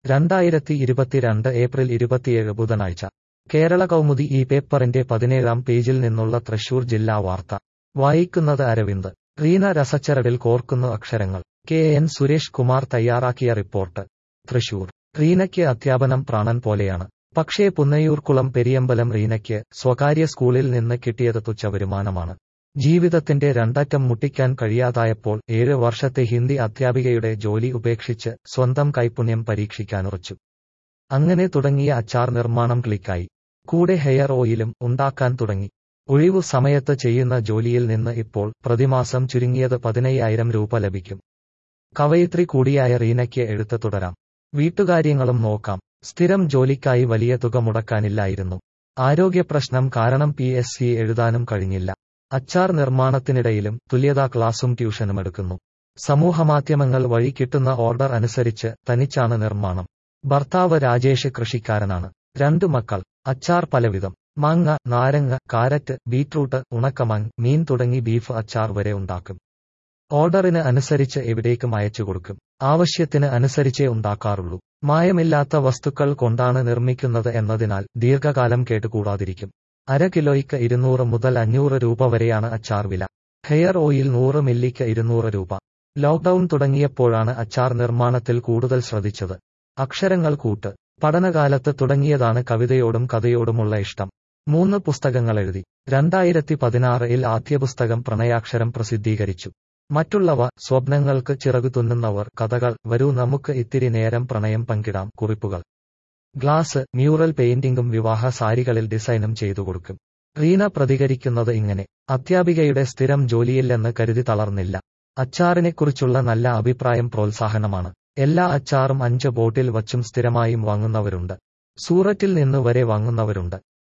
രണ്ടായിരത്തി ഇരുപത്തിരണ്ട് ഏപ്രിൽ ഇരുപത്തിയേഴ് ബുധനാഴ്ച കേരള കൗമുദി ഈ പേപ്പറിന്റെ പതിനേഴാം പേജിൽ നിന്നുള്ള തൃശൂർ ജില്ലാ വാർത്ത വായിക്കുന്നത് അരവിന്ദ് റീന രസച്ചരടിൽ കോർക്കുന്നു അക്ഷരങ്ങൾ കെ എൻ സുരേഷ് കുമാർ തയ്യാറാക്കിയ റിപ്പോർട്ട് തൃശൂർ റീനയ്ക്ക് അധ്യാപനം പ്രാണൻ പോലെയാണ് പക്ഷേ പുന്നയൂർക്കുളം പെരിയമ്പലം റീനയ്ക്ക് സ്വകാര്യ സ്കൂളിൽ നിന്ന് കിട്ടിയത് തുച്ഛ വരുമാനമാണ് ജീവിതത്തിന്റെ രണ്ടറ്റം മുട്ടിക്കാൻ കഴിയാതായപ്പോൾ ഏഴ് വർഷത്തെ ഹിന്ദി അധ്യാപികയുടെ ജോലി ഉപേക്ഷിച്ച് സ്വന്തം കൈപുണ്യം പരീക്ഷിക്കാനുറച്ചു അങ്ങനെ തുടങ്ങിയ അച്ചാർ നിർമ്മാണം ക്ലിക്കായി കൂടെ ഹെയർ ഓയിലും ഉണ്ടാക്കാൻ തുടങ്ങി ഒഴിവു സമയത്ത് ചെയ്യുന്ന ജോലിയിൽ നിന്ന് ഇപ്പോൾ പ്രതിമാസം ചുരുങ്ങിയത് പതിനയ്യായിരം രൂപ ലഭിക്കും കവയിത്രി കൂടിയായ റീനയ്ക്ക് എഴുത്ത് തുടരാം വീട്ടുകാര്യങ്ങളും നോക്കാം സ്ഥിരം ജോലിക്കായി വലിയ തുക മുടക്കാനില്ലായിരുന്നു ആരോഗ്യപ്രശ്നം കാരണം പി എസ് സി എഴുതാനും കഴിഞ്ഞില്ല അച്ചാർ നിർമ്മാണത്തിനിടയിലും തുല്യതാ ക്ലാസും ട്യൂഷനും എടുക്കുന്നു സമൂഹമാധ്യമങ്ങൾ വഴി കിട്ടുന്ന ഓർഡർ അനുസരിച്ച് തനിച്ചാണ് നിർമ്മാണം ഭർത്താവ് രാജേഷ് കൃഷിക്കാരനാണ് രണ്ടു മക്കൾ അച്ചാർ പലവിധം മാങ്ങ നാരങ്ങ കാരറ്റ് ബീറ്റ്റൂട്ട് ഉണക്കമങ് മീൻ തുടങ്ങി ബീഫ് അച്ചാർ വരെ ഉണ്ടാക്കും ഓർഡറിന് അനുസരിച്ച് എവിടേക്കും അയച്ചു കൊടുക്കും ആവശ്യത്തിന് അനുസരിച്ചേ ഉണ്ടാക്കാറുള്ളൂ മായമില്ലാത്ത വസ്തുക്കൾ കൊണ്ടാണ് നിർമ്മിക്കുന്നത് എന്നതിനാൽ ദീർഘകാലം കേട്ടുകൂടാതിരിക്കും അര കിലോയ്ക്ക് ഇരുന്നൂറ് മുതൽ അഞ്ഞൂറ് രൂപ വരെയാണ് അച്ചാർ വില ഹെയർ ഓയിൽ നൂറ് മില്ലിക്ക് ഇരുന്നൂറ് രൂപ ലോക്ഡൌൺ തുടങ്ങിയപ്പോഴാണ് അച്ചാർ നിർമ്മാണത്തിൽ കൂടുതൽ ശ്രദ്ധിച്ചത് അക്ഷരങ്ങൾ കൂട്ട് പഠനകാലത്ത് തുടങ്ങിയതാണ് കവിതയോടും കഥയോടുമുള്ള ഇഷ്ടം മൂന്ന് പുസ്തകങ്ങൾ എഴുതി രണ്ടായിരത്തി പതിനാറിൽ ആദ്യ പുസ്തകം പ്രണയാക്ഷരം പ്രസിദ്ധീകരിച്ചു മറ്റുള്ളവ സ്വപ്നങ്ങൾക്ക് ചിറകു തുന്നുന്നവർ കഥകൾ വരൂ നമുക്ക് ഇത്തിരി നേരം പ്രണയം പങ്കിടാം കുറിപ്പുകൾ ഗ്ലാസ് മ്യൂറൽ പെയിന്റിംഗും വിവാഹ സാരികളിൽ ഡിസൈനും ചെയ്തു കൊടുക്കും റീന പ്രതികരിക്കുന്നത് ഇങ്ങനെ അധ്യാപികയുടെ സ്ഥിരം ജോലിയില്ലെന്ന് കരുതി തളർന്നില്ല അച്ചാറിനെക്കുറിച്ചുള്ള നല്ല അഭിപ്രായം പ്രോത്സാഹനമാണ് എല്ലാ അച്ചാറും അഞ്ച് ബോട്ടിൽ വച്ചും സ്ഥിരമായും വാങ്ങുന്നവരുണ്ട് സൂററ്റിൽ നിന്ന് വരെ വാങ്ങുന്നവരുണ്ട്